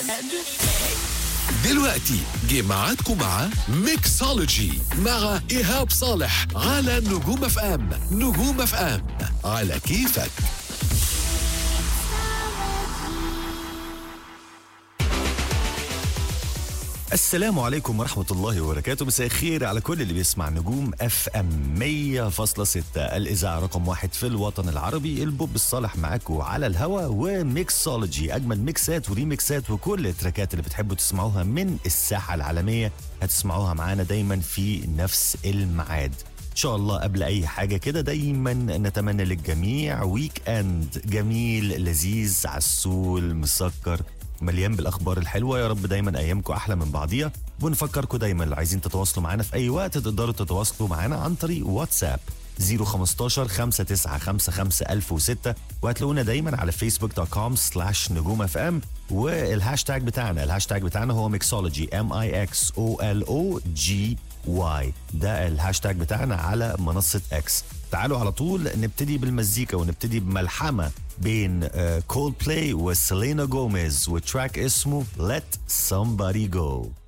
دلوقتي جه ميعادكم مع ميكسولوجي مع إيهاب صالح على نجوم اف ام نجوم اف ام على كيفك السلام عليكم ورحمة الله وبركاته مساء الخير على كل اللي بيسمع نجوم اف ام 100.6 الإذاعة رقم واحد في الوطن العربي البوب الصالح معاكم على الهوا وميكسولوجي أجمل ميكسات وريميكسات وكل التراكات اللي بتحبوا تسمعوها من الساحة العالمية هتسمعوها معانا دايما في نفس الميعاد ان شاء الله قبل اي حاجه كده دايما نتمنى للجميع ويك اند جميل لذيذ عسول مسكر مليان بالاخبار الحلوه يا رب دايما ايامكم احلى من بعضيها ونفكركم دايما لو عايزين تتواصلوا معانا في اي وقت تقدروا تتواصلوا معانا عن طريق واتساب 015 5955 1006 وهتلاقونا دايما على فيسبوك دوت كوم سلاش نجوم اف ام والهاشتاج بتاعنا الهاشتاج بتاعنا هو ميكسولوجي ام اي اكس او ال او جي واي ده الهاشتاج بتاعنا على منصة اكس تعالوا على طول نبتدي بالمزيكا ونبتدي بملحمة بين كول بلاي وسيلينا جوميز وتراك اسمه Let Somebody Go